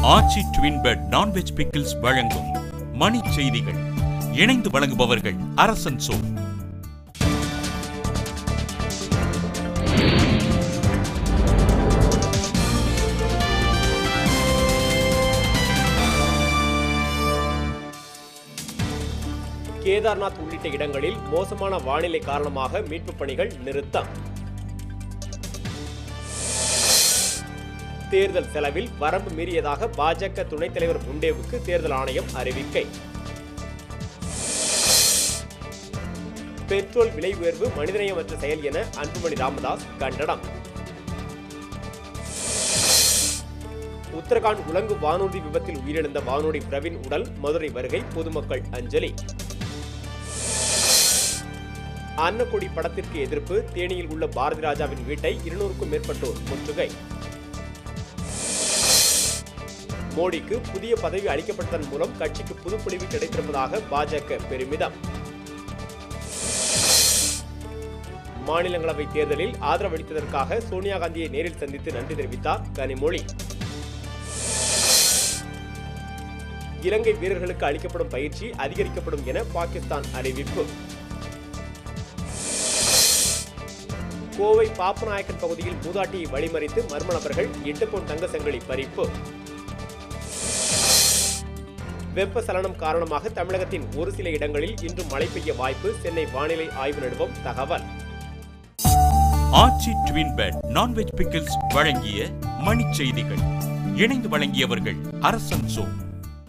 ஆச்சி twin bed non veg pickles வழங்கும் மணி செய்திகள் இணைந்து வழங்குபவர்கள் அரசன் சோ கேதார்நாத் உள்ளிட்ட இடங்களில் மோசமான வானிலை காரணமாக மீட்புப் பணிகள் நிறுத்தம் தேர்தல் செலவில் வரம்பு மீறியதாக பாஜக துணைத் தலைவர் முண்டேவுக்கு தேர்தல் ஆணையம் அறிவிக்கை பெட்ரோல் விலை உயர்வு மனிதநேயமற்ற செயல் என அன்புமணி ராமதாஸ் கண்டனம் உத்தரகாண்ட் உலங்கு வானூர்தி விபத்தில் உயிரிழந்த வானூர்தி பிரவீன் உடல் மதுரை வருகை பொதுமக்கள் அஞ்சலி அன்னக்கொடி படத்திற்கு எதிர்ப்பு தேனியில் உள்ள பாரதி ராஜாவின் வீட்டை இருநூறுக்கும் மேற்பட்டோர் முற்றுகை மோடிக்கு புதிய பதவி அளிக்கப்பட்டதன் மூலம் கட்சிக்கு புதுப்பொழிவு கிடைத்திருப்பதாக பாஜக பெருமிதம் மாநிலங்களவை தேர்தலில் ஆதரவளித்ததற்காக சோனியா காந்தியை நேரில் சந்தித்து நன்றி தெரிவித்தார் கனிமொழி இலங்கை வீரர்களுக்கு அளிக்கப்படும் பயிற்சி அதிகரிக்கப்படும் என பாகிஸ்தான் அறிவிப்பு கோவை பாப்பநாயக்கன் பகுதியில் மூதாட்டியை வழிமறித்து மர்ம நபர்கள் எட்டு பவுன் தங்க சங்கிலி பறிப்பு வெப்பசலனம் காரணமாக தமிழகத்தின் ஒரு சில இடங்களில் இன்று மழை பெய்ய வாய்ப்பு சென்னை வானிலை ஆய்வு நிறுவனம் தகவல் Aachi twin bed non veg pickles வழங்கிய மணி செய்திகள் இணைந்து வழங்கியவர்கள் அரசன் சோ